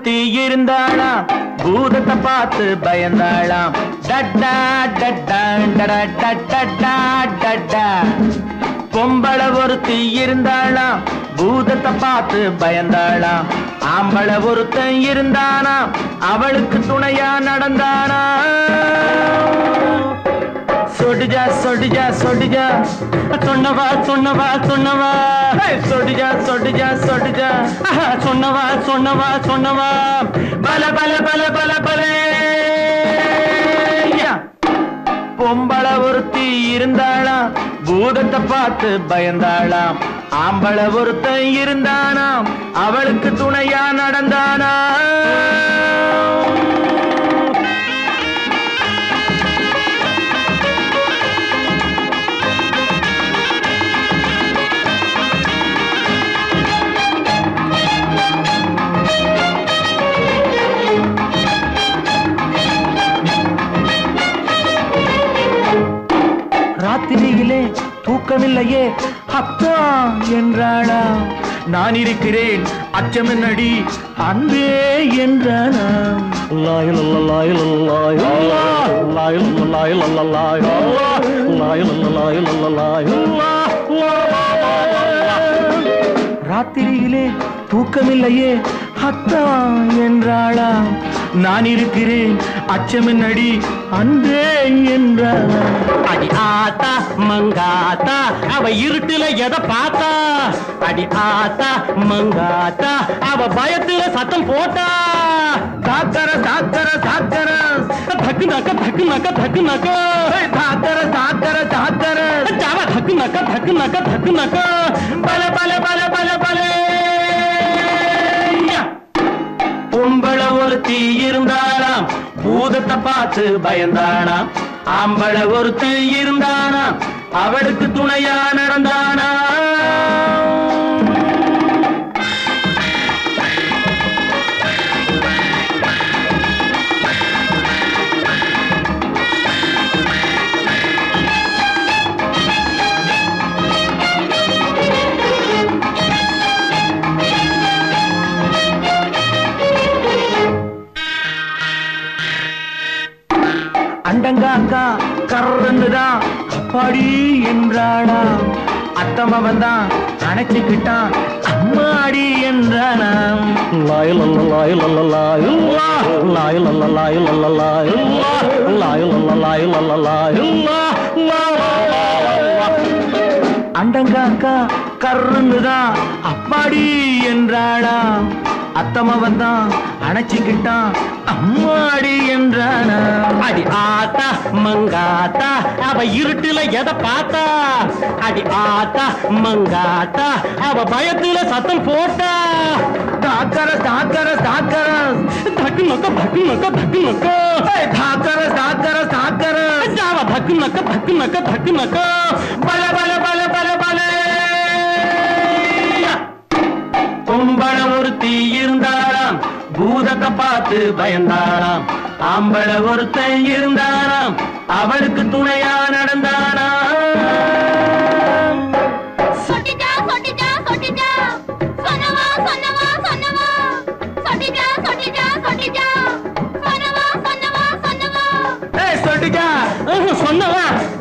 ஒருத்தி இருந்தாளாம் பூதத்தை பார்த்து பயந்தாளாம் டட்டா டட்டா டடா டட்டா டட்டா பொம்பளை ஒருத்தி இருந்தாளாம் பூதத்தை பார்த்து பயந்தாளாம் ஆம்பளை ஒருத்தன் இருந்தானாம் அவளுக்கு துணையா நடந்தானா சொடிஜா சொடிஜா சொடிஜா சொன்னவா சொன்னவா சொன்னவா ஹே, சொடிஜா சொடிஜா சொடிஜா ஆஹா, சொன்னவா சொன்னவா சொன்னவா பல பல பல பல பல யா. பொம்பளை ஒருத்தி இருந்தாளாம் பூதத்தை பார்த்து பயந்தாளாம் ஆம்பளை ஒருத்தன் இருந்தானாம் அவளுக்கு துணையா நடந்தானா ராத்திரியிலே தூக்கமில்லையே அத்தா என்றாளா நான் இருக்கிறேன் அச்சமென்னடி அன்பே என்றானா லாய் லல்ல லாய் லல்ல லாய் லல்லா, லாய் லல்ல லாய் லல்ல லாய் லல்லா, லாய் லல்ல லாய் லல்ல லாய் லல்லா, லா, லா, லா, லா. ராத்திரியிலே தூக்கமில்லையே அத்தா என்றாளா நான் இருக்கிறேன் அச்சமென்னடி அன்பே என்றாளா அடி ஆத்தா மங்காத்தா அவ இருட்டுல எதை பார்த்தா அடி ஆத்தா மங்காத்தா அவ பயத்துல சத்தம் போட்டா சாக்கர சாக்கர சாக்கர தக்கு நக்க தக்கு நக்க தக்கு நக்க சாக்கர சாக்கர சாக்கர ஜாவ தக்கு நக்க தக்கு நக்க தக்கு நக்க பல பல பல பல பல பொம்பளை ஒருத்தி இருந்தாளாம் பூதத்தை பார்த்து பயந்தானாம் ஆம்பளை ஒருத்தி இருந்தானாம் அவளுக்கு துணையா நடந்தானா அண்டங்காக்கா கர்றந்துதான் அப்பாடி என்றாளா அத்தமவன் தான் அணைச்சுக்கிட்டான் அம்மாடி என்றானாம் லாய் லல்ல லாய் லல்ல லாய் லல்லா, லாய் லல்ல லாய் லல்ல லாய் லல்லா, லாய் லல்ல லாய் லல்ல லாய் லல்லா, லா, லா, லா, லா. அண்டங்காக்கா கர்றந்துதான் அப்பாடி என்றாளா அத்தமவன் தான் அணைச்சுக்கிட்டான் அம்மாடி என்றானா அடி ஆத்தா மங்காத்தா அவ இருட்டுல எதை பார்த்தா அடி ஆத்தா மங்காத்தா அவ பயத்துல சத்தம் போட்டா தாக்கர தாக்கர தாக்கர தக்கு நக்க தக்கு நக்க தக்கு நக்க ஏய், தாக்கர தாக்கர தாக்கர ஜாவ தக்கு நக்க தக்கு நக்க தக்கு நக்க பல பல பல பல பல பொம்பள ஒருத்தி இருந்தாளாம் பூதத்தை பார்த்து பயந்தாளாம் ஆம்பளை ஒருத்தன் இருந்தானாம் அவளுக்கு துணையா நடந்தானாம் சொட்டிட்டா சொட்டிட்டா சொட்டிட்டா சொன்னவா சொன்னவா சொன்னவா சொட்டிட்டா சொட்டிட்டா சொட்டிட்டா சொன்னவா சொன்னவா சொன்னவா ஏய், சொட்டிக்கா சொன்னவா